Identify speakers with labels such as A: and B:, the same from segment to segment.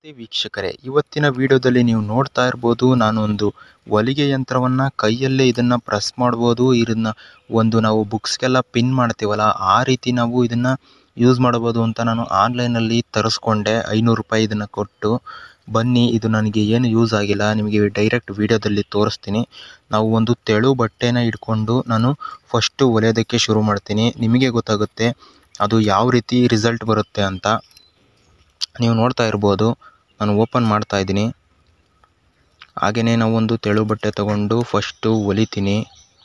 A: ನಮಸ್ತೆ ವೀಕ್ಷಕರೇ ಇವತ್ತಿನ ವಿಡಿಯೋದಲ್ಲಿ ನೀವು ನೋಡ್ತಾ ಇರ್ಬೋದು ನಾನು ಒಂದು ಹೊಲಿಗೆ ಯಂತ್ರವನ್ನು ಕೈಯಲ್ಲೇ ಇದನ್ನು ಪ್ರೆಸ್ ಮಾಡ್ಬೋದು ಇದನ್ನು ಒಂದು ನಾವು ಬುಕ್ಸ್ಗೆಲ್ಲ ಪಿನ್ ಮಾಡ್ತೀವಲ್ಲ ಆ ರೀತಿ ನಾವು ಇದನ್ನು ಯೂಸ್ ಮಾಡ್ಬೋದು ಅಂತ ನಾನು ಆನ್ಲೈನಲ್ಲಿ ತರಿಸ್ಕೊಂಡೆ ಐನೂರು ರೂಪಾಯಿ ಇದನ್ನು ಕೊಟ್ಟು ಬನ್ನಿ ಇದು ನನಗೆ ಏನು ಯೂಸ್ ಆಗಿಲ್ಲ ನಿಮಗೆ ಡೈರೆಕ್ಟ್ ವಿಡಿಯೋದಲ್ಲಿ ತೋರಿಸ್ತೀನಿ ನಾವು ಒಂದು ತೆಳು ಬಟ್ಟೆನ ಇಟ್ಕೊಂಡು ನಾನು ಫಸ್ಟು ಹೊಲಿಯೋದಕ್ಕೆ ಶುರು ಮಾಡ್ತೀನಿ ನಿಮಗೆ ಗೊತ್ತಾಗುತ್ತೆ ಅದು ಯಾವ ರೀತಿ ರಿಸಲ್ಟ್ ಬರುತ್ತೆ ಅಂತ ನೀವು ನೋಡ್ತಾ ಇರ್ಬೋದು ನಾನು ಓಪನ್ ಮಾಡ್ತಾ ಇದ್ದೀನಿ ಹಾಗೆಯೇ ನಾವು ಒಂದು ತೆಳು ಬಟ್ಟೆ ತಗೊಂಡು ಫಸ್ಟು ಹೊಲಿತೀನಿ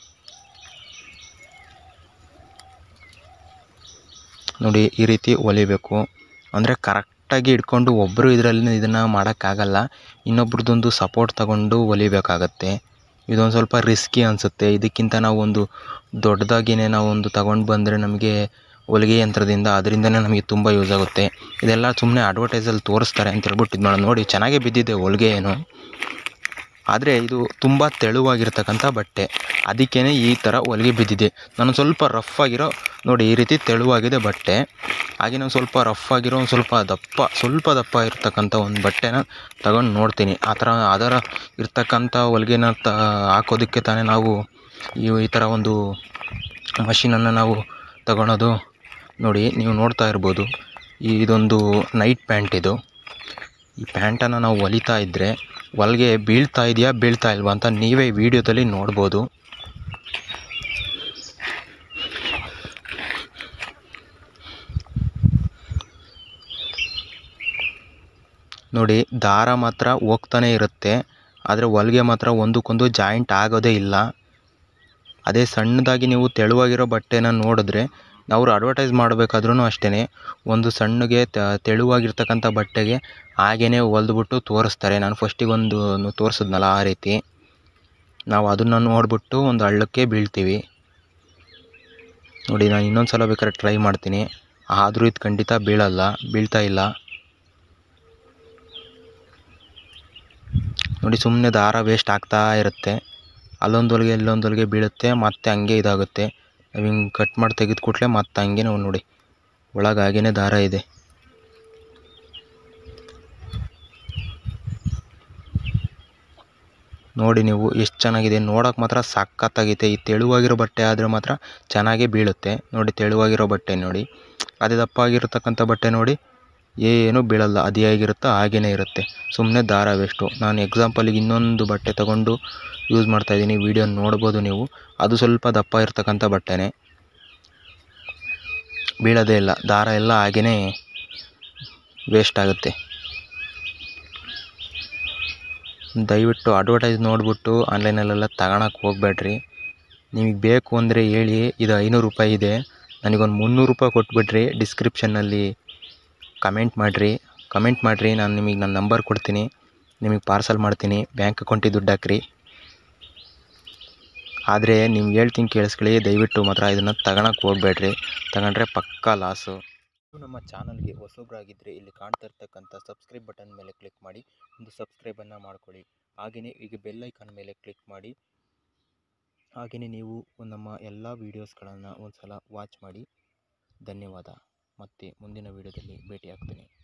A: ನೋಡಿ ಈ ರೀತಿ ಹೊಲಿಬೇಕು ಅಂದರೆ ಕರೆಕ್ಟಾಗಿ ಇಟ್ಕೊಂಡು ಒಬ್ಬರು ಇದರಲ್ಲಿ ಇದನ್ನು ಮಾಡೋಕ್ಕಾಗಲ್ಲ ಇನ್ನೊಬ್ರದ್ದೊಂದು ಸಪೋರ್ಟ್ ತಗೊಂಡು ಹೊಲಿಬೇಕಾಗತ್ತೆ ಇದೊಂದು ಸ್ವಲ್ಪ ರಿಸ್ಕಿ ಅನಿಸುತ್ತೆ ಇದಕ್ಕಿಂತ ನಾವು ಒಂದು ದೊಡ್ಡದಾಗಿಯೇ ನಾವು ಒಂದು ತಗೊಂಡು ಬಂದರೆ ನಮಗೆ ಹೊಲಿಗೆ ಯಂತ್ರದಿಂದ ಅದರಿಂದನೇ ನಮಗೆ ತುಂಬ ಯೂಸ್ ಆಗುತ್ತೆ ಇದೆಲ್ಲ ಸುಮ್ಮನೆ ಅಡ್ವರ್ಟೈಸಲ್ಲಿ ತೋರಿಸ್ತಾರೆ ಅಂತ ಹೇಳ್ಬಿಟ್ಟು ಇದು ಮಾಡೋದು ನೋಡಿ ಚೆನ್ನಾಗೇ ಬಿದ್ದಿದೆ ಹೊಲಿಗೆ ಏನು ಆದರೆ ಇದು ತುಂಬ ತೆಳುವಾಗಿರ್ತಕ್ಕಂಥ ಬಟ್ಟೆ ಅದಕ್ಕೇ ಈ ಥರ ಹೊಲಿಗೆ ಬಿದ್ದಿದೆ ನಾನು ಸ್ವಲ್ಪ ರಫ್ ಆಗಿರೋ ನೋಡಿ ಈ ರೀತಿ ತೆಳುವಾಗಿದೆ ಬಟ್ಟೆ ಹಾಗೆ ನಾನು ಸ್ವಲ್ಪ ರಫ್ ಆಗಿರೋ ಒಂದು ಸ್ವಲ್ಪ ದಪ್ಪ ಸ್ವಲ್ಪ ದಪ್ಪ ಇರ್ತಕ್ಕಂಥ ಒಂದು ಬಟ್ಟೆನ ತಗೊಂಡು ನೋಡ್ತೀನಿ ಆ ಥರ ಅದರ ಇರ್ತಕ್ಕಂಥ ಹೊಲಿಗೆನ ತ ಹಾಕೋದಕ್ಕೆ ತಾನೇ ನಾವು ಈ ಈ ಥರ ಒಂದು ಮಷಿನನ್ನು ನಾವು ತಗೊಳೋದು ನೋಡಿ ನೀವು ನೋಡ್ತಾ ಇರ್ಬೋದು ಈ ಇದೊಂದು ನೈಟ್ ಪ್ಯಾಂಟ್ ಇದು ಈ ಪ್ಯಾಂಟನ್ನು ನಾವು ಹೊಲಿತಾ ಇದ್ದರೆ ಹೊಲಿಗೆ ಬೀಳ್ತಾ ಇದೆಯಾ ಬೀಳ್ತಾ ಇಲ್ವಾ ಅಂತ ನೀವೇ ವಿಡಿಯೋದಲ್ಲಿ ನೋಡ್ಬೋದು ನೋಡಿ ದಾರ ಮಾತ್ರ ಹೋಗ್ತಾನೆ ಇರುತ್ತೆ ಆದರೆ ಹೊಲಿಗೆ ಮಾತ್ರ ಒಂದಕ್ಕೊಂದು ಜಾಯಿಂಟ್ ಆಗೋದೇ ಇಲ್ಲ ಅದೇ ಸಣ್ಣದಾಗಿ ನೀವು ತೆಳುವಾಗಿರೋ ಬಟ್ಟೆನ ನೋಡಿದ್ರೆ ಅವರು ಅಡ್ವರ್ಟೈಸ್ ಮಾಡಬೇಕಾದ್ರೂ ಅಷ್ಟೇ ಒಂದು ಸಣ್ಣಗೆ ತೆಳುವಾಗಿರ್ತಕ್ಕಂಥ ಬಟ್ಟೆಗೆ ಹಾಗೇ ಹೊಲ್ದ್ಬಿಟ್ಟು ತೋರಿಸ್ತಾರೆ ನಾನು ಫಸ್ಟಿಗೆ ಒಂದು ತೋರಿಸಿದ್ನಲ್ಲ ಆ ರೀತಿ ನಾವು ಅದನ್ನು ನೋಡಿಬಿಟ್ಟು ಒಂದು ಹಳ್ಳಕ್ಕೆ ಬೀಳ್ತೀವಿ ನೋಡಿ ನಾನು ಇನ್ನೊಂದು ಸಲ ಬೇಕಾದ್ರೆ ಟ್ರೈ ಮಾಡ್ತೀನಿ ಆದರೂ ಇದು ಖಂಡಿತ ಬೀಳಲ್ಲ ಬೀಳ್ತಾ ಇಲ್ಲ ನೋಡಿ ಸುಮ್ಮನೆ ದಾರ ವೇಸ್ಟ್ ಆಗ್ತಾ ಇರುತ್ತೆ ಅಲ್ಲೊಂದು ಹೊಲಿಗೆ ಇಲ್ಲೊಂದು ಹೊಲಿಗೆ ಬೀಳುತ್ತೆ ಮತ್ತೆ ಹಂಗೆ ಇದಾಗುತ್ತೆ ನಾವು ಹಿಂಗೆ ಕಟ್ ಮಾಡಿ ತೆಗೆದು ಕೂಡಲೇ ಮತ್ತೆ ಹಂಗೆ ನಾವು ನೋಡಿ ಒಳಗೆ ಹಾಗೇ ದಾರ ಇದೆ ನೋಡಿ ನೀವು ಎಷ್ಟು ಚೆನ್ನಾಗಿದೆ ನೋಡೋಕೆ ಮಾತ್ರ ಸಖತ್ತಾಗೈತೆ ಈ ತೆಳುವಾಗಿರೋ ಬಟ್ಟೆ ಆದರೆ ಮಾತ್ರ ಚೆನ್ನಾಗೇ ಬೀಳುತ್ತೆ ನೋಡಿ ತೆಳುವಾಗಿರೋ ಬಟ್ಟೆ ನೋಡಿ ಅದೇ ದಪ್ಪಾಗಿರ್ತಕ್ಕಂಥ ಬಟ್ಟೆ ನೋಡಿ ಏನೂ ಬೀಳಲ್ಲ ಅದೇ ಆಗಿರುತ್ತೋ ಹಾಗೇ ಇರುತ್ತೆ ಸುಮ್ಮನೆ ದಾರ ವೇಸ್ಟು ನಾನು ಎಕ್ಸಾಂಪಲಿಗೆ ಇನ್ನೊಂದು ಬಟ್ಟೆ ತಗೊಂಡು ಯೂಸ್ ಮಾಡ್ತಾಯಿದ್ದೀನಿ ವೀಡಿಯೋ ನೋಡ್ಬೋದು ನೀವು ಅದು ಸ್ವಲ್ಪ ದಪ್ಪ ಇರ್ತಕ್ಕಂಥ ಬಟ್ಟೆನೇ ಬೀಳೋದೇ ಇಲ್ಲ ದಾರ ಎಲ್ಲ ಹಾಗೇ ವೇಸ್ಟ್ ಆಗುತ್ತೆ ದಯವಿಟ್ಟು ಅಡ್ವರ್ಟೈಸ್ ನೋಡಿಬಿಟ್ಟು ಆನ್ಲೈನಲ್ಲೆಲ್ಲ ತಗೊಳಕ್ಕೆ ಹೋಗ್ಬೇಡ್ರಿ ನಿಮಗೆ ಬೇಕು ಅಂದರೆ ಹೇಳಿ ಇದು ಐನೂರು ರೂಪಾಯಿ ಇದೆ ನನಗೊಂದು ಮುನ್ನೂರು ರೂಪಾಯಿ ಕೊಟ್ಬಿಟ್ರಿ ಡಿಸ್ಕ್ರಿಪ್ಷನ್ನಲ್ಲಿ ಕಮೆಂಟ್ ಮಾಡಿರಿ ಕಮೆಂಟ್ ಮಾಡಿರಿ ನಾನು ನಿಮಗೆ ನನ್ನ ನಂಬರ್ ಕೊಡ್ತೀನಿ ನಿಮಗೆ ಪಾರ್ಸಲ್ ಮಾಡ್ತೀನಿ ಬ್ಯಾಂಕ್ ಅಕೌಂಟಿಗೆ ದುಡ್ಡು ಹಾಕ್ರಿ ಆದರೆ ನಿಮ್ಗೆ ಹೇಳ್ತೀನಿ ಕೇಳಿಸ್ಕೊಳ್ಳಿ ದಯವಿಟ್ಟು ಮಾತ್ರ ಇದನ್ನು ತಗೊಳಕ್ಕೆ ಹೋಗ್ಬೇಡ್ರಿ ತಗೊಂಡ್ರೆ ಪಕ್ಕಾ ಲಾಸು ನಮ್ಮ ಚಾನಲ್ಗೆ ಹೊಸಬ್ರಾಗಿದ್ದರೆ ಇಲ್ಲಿ ಕಾಣ್ತಾ ಇರ್ತಕ್ಕಂಥ ಸಬ್ಸ್ಕ್ರೈಬ್ ಬಟನ್ ಮೇಲೆ ಕ್ಲಿಕ್ ಮಾಡಿ ಒಂದು ಸಬ್ಸ್ಕ್ರೈಬನ್ನು ಮಾಡ್ಕೊಳ್ಳಿ ಹಾಗೆಯೇ ಈಗ ಬೆಲ್ ಐಕಾನ್ ಮೇಲೆ ಕ್ಲಿಕ್ ಮಾಡಿ ಹಾಗೆಯೇ ನೀವು ನಮ್ಮ ಎಲ್ಲ ವೀಡಿಯೋಸ್ಗಳನ್ನು ಒಂದು ಸಲ ವಾಚ್ ಮಾಡಿ ಧನ್ಯವಾದ ಮತ್ತೆ ಮುಂದಿನ ವೀಡಿಯೋದಲ್ಲಿ ಭೇಟಿ ಆಗ್ತೀನಿ